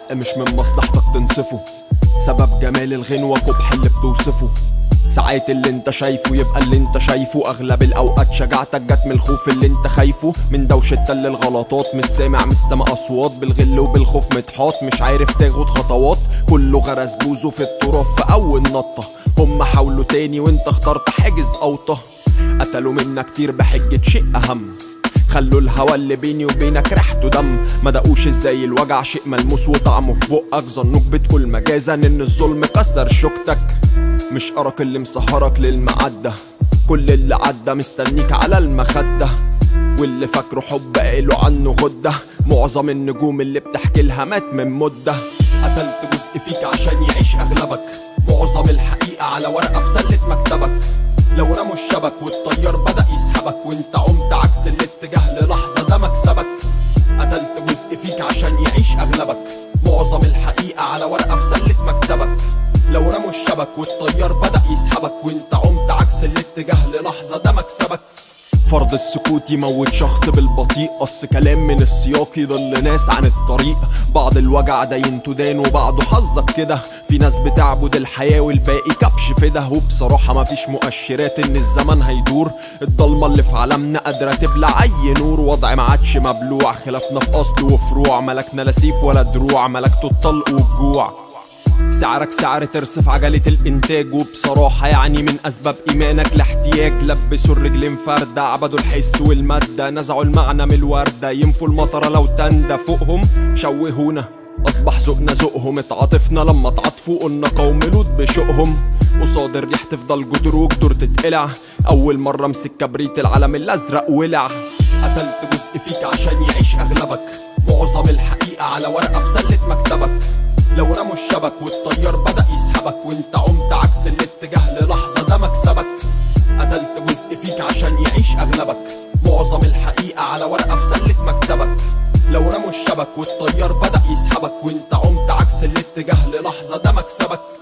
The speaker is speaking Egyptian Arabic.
الحق مش من مصلحتك تنصفه سبب جمال الغنوة قبح اللي بتوصفه ساعات اللي انت شايفه يبقى اللي انت شايفه اغلب الاوقات شجاعتك جت من الخوف اللي انت خايفه من دوشة تل الغلطات مش سامع مش سامع اصوات بالغل وبالخوف متحاط مش عارف تاخد خطوات كله غرس بوزه في التراب في اول نطة هم حاولوا تاني وانت اخترت حاجز اوطة قتلوا منا كتير بحجة شيء اهم خلوا الهوا اللي بيني وبينك ريحته دم ما دقوش ازاي الوجع شيء ملموس وطعمه في بقك ظنوك بتقول مجازا ان الظلم كسر شوكتك مش أرق اللي مسهرك للمعدة كل اللي عدى مستنيك على المخدة واللي فاكره حب قالوا عنه غدة معظم النجوم اللي بتحكي لها مات من مدة قتلت جزء فيك عشان يعيش أغلبك معظم الحقيقة على ورقة في سلة مكتبك لو رموا الشبك والطيار بدأ يسحبك وانت عمت عكس الاتجاه للحظة ده مكسبك قتلت جزء فيك عشان يعيش أغلبك معظم الحقيقة على ورقة في سلة مكتبك لو رموا الشبك والطيار بدأ يسحبك وانت عمت عكس الاتجاه للحظة ده مكسبك فرض السكوت يموت شخص بالبطيء قص كلام من السياق يضل ناس عن الطريق بعض الوجع ده ينتدان وبعضه حظك كده في ناس بتعبد الحياة والباقي كبش فده وبصراحة مفيش مؤشرات ان الزمن هيدور الضلمة اللي في عالمنا قادرة تبلع اي نور وضع ما عادش مبلوع خلافنا في اصل وفروع ملكنا لا سيف ولا دروع ملكته الطلق والجوع سعرك سعر ترصف عجلة الإنتاج وبصراحة يعني من أسباب إيمانك لاحتياج لبسوا الرجلين فردة عبدوا الحس والمادة نزعوا المعنى من الوردة ينفوا المطرة لو تندى فوقهم شوهونا أصبح ذوقنا ذوقهم اتعاطفنا لما تعاطفوا قلنا قوم لوط بشوقهم قصاد الريح تفضل جدر وجدر تتقلع أول مرة امسك كبريت العلم الأزرق ولع قتلت جزء فيك عشان يعيش أغلبك معظم الحقيقة على ورقة في سلة مكتبك لو رموا الشبك والطيار بدأ يسحبك وانت عمت عكس الاتجاه للحظة ده مكسبك قتلت جزء فيك عشان يعيش أغلبك معظم الحقيقة على ورقة في سلة مكتبك لو رموا الشبك والطيار بدأ يسحبك وانت عمت عكس الاتجاه للحظة ده مكسبك